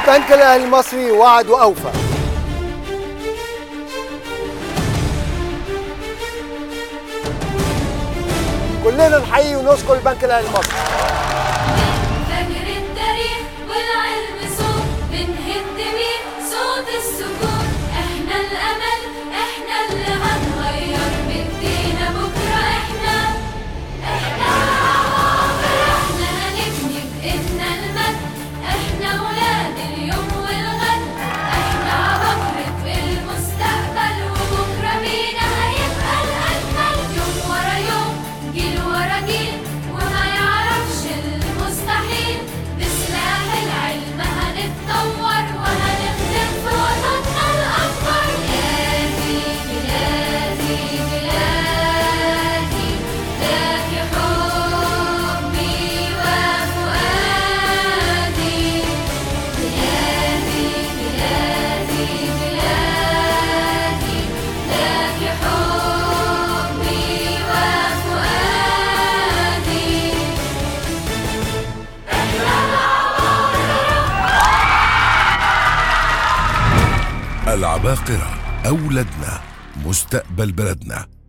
البنك الاهلي المصري وعد واوفى كلنا نحيي ونشكر البنك الاهلي المصري فجر التاريخ والعلم صوت بنهد بيه صوت السكون احنا الامل احنا اللي هنغير بايدينا بكره احنا احنا احنا هنبني بايدنا المجد احنا ولاد اليوم والغد احنا عبقرة المستقبل وبكره بينا هيبقى الاجمل يوم ورا يوم جيل ورا جيل وما يعرفش المستحيل بسلاح العلم هنتطور وهنخدم في وطننا الأكبر بلادي بلادي بلادي لك حبي وفؤادي بلادي بلادي بلادي لك حبي وفؤادي العباقرة أولادنا مستقبل بلدنا